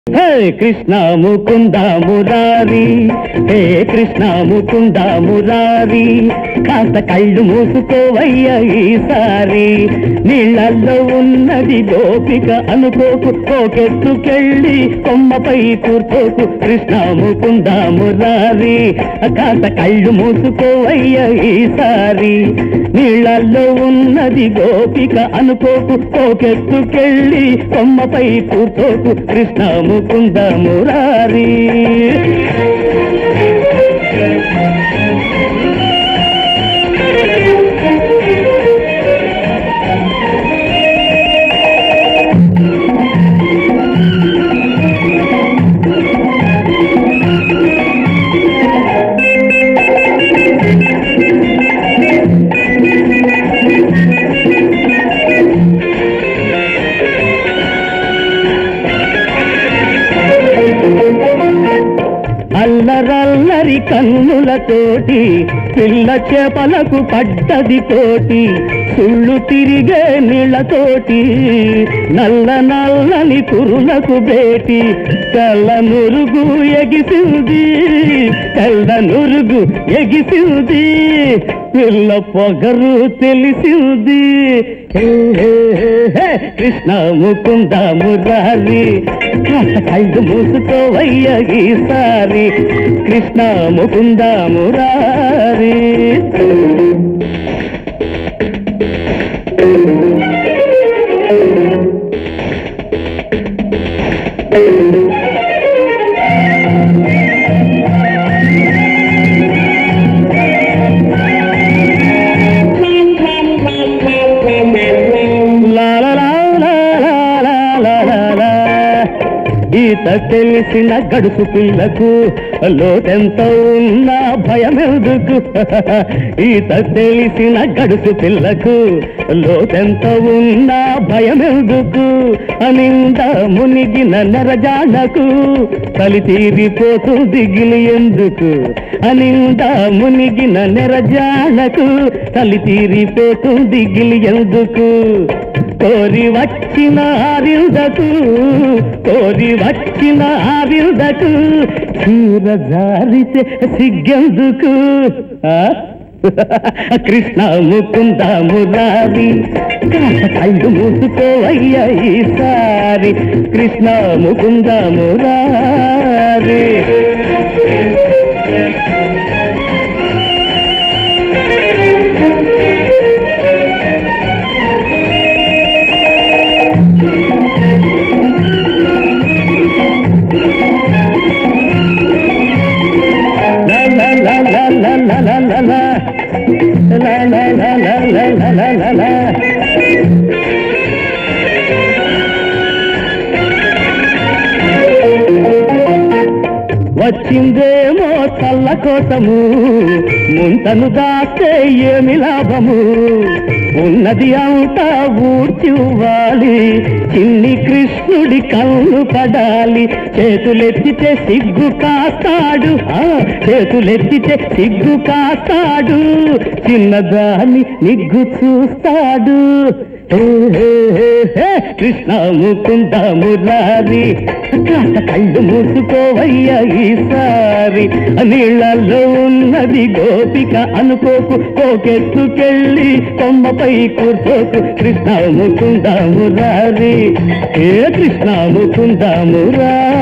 హే కృష్ణ ముకుంద మురారి హే కృష్ణ ముకుంద మురారి కాస్త కళ్ళు మూసుకోవయ్య ఈసారి నీళ్ళల్లో ఉన్నది గోపిక అనుకోకు పోకెత్తుకెళ్ళి కొమ్మపై కూర్చోకు కృష్ణ ముకుంద మురారి కాస్త కళ్ళు మూసుకోవయ్య ఈసారి నీళ్ళల్లో ఉన్నది గోపిక అనుకోకు పోకెత్తుకెళ్ళి కొమ్మపై కూర్చోకు కృష్ణ ముకుంద మురారి అల్లరల్లరి కన్నులతోటి పిల్ల చేపలకు పడ్డది తోటి సుళ్ళు తిరిగే నీళ్ళతోటి నల్ల నల్లని పురులకు బేటి తెల్ల నురుగు ఎగిసింది తెల్ల నురుగు ఎగిసింది పిల్ల పొగరు తెలిసింది హే, హే, హే, హే, కృష్ణ ముకుంద మురారి కాస్త కళ్ళు మూసుకోవయ్య ఈసారి కృష్ణ ముకుంద మురారి లా లా లా లా లా లా లా లా లా. ఈత తెలిసిన గడుసు పిల్లకు లోతెంత ఉన్నా భయమెందుకు ఈత తెలిసిన గడుసు పిల్లకు లోతెంత ఉన్నా భయమెందుకు అనింద మునిగిన నెరజాడకు తలి తీరిపోతుంది గిలి ఎందుకు అనింద మునిగిన నెరజాడకు తలి తీరిపోతుంది గిలి ఎందుకు కోరి వచ్చిన ఆవిందకు కోరి వచ్చిన ఆవిందకు చీర జారితే సిగ్గెందుకు ఆ? కృష్ణ ముకుంద మురారి కాస్త కళ్ళు మూసుకోవయ్య ఈసారి Krishna Mukunda Murari La la la la la la la la la. La la la la la la la la la. వచ్చిందేమో చల్ల కోసము ముంతను దాస్తే ఏమి లాభము ఉన్నది అంతా ఊడ్చివ్వాలి చిన్ని కృష్ణుడి కళ్ళు పడాలి చేతులెత్తితే సిగ్గు కాస్తాడు ఆ, చేతులెత్తితే సిగ్గు కాస్తాడు చిన్నదాన్ని నిగ్గు చూస్తాడు హే, హే, హే, హే, కృష్ణ ముకుంద మురారి కాస్త కళ్ళు మూసుకోవయ్య ఈసారి నీళ్ళల్లో ఉన్నది గోపిక అనుకోకు పోకెత్తుకెళ్ళి కొమ్మపై కూర్చోకు కృష్ణ ముకుంద మురారి ఏ కృష్ణ ముకుంద మురారి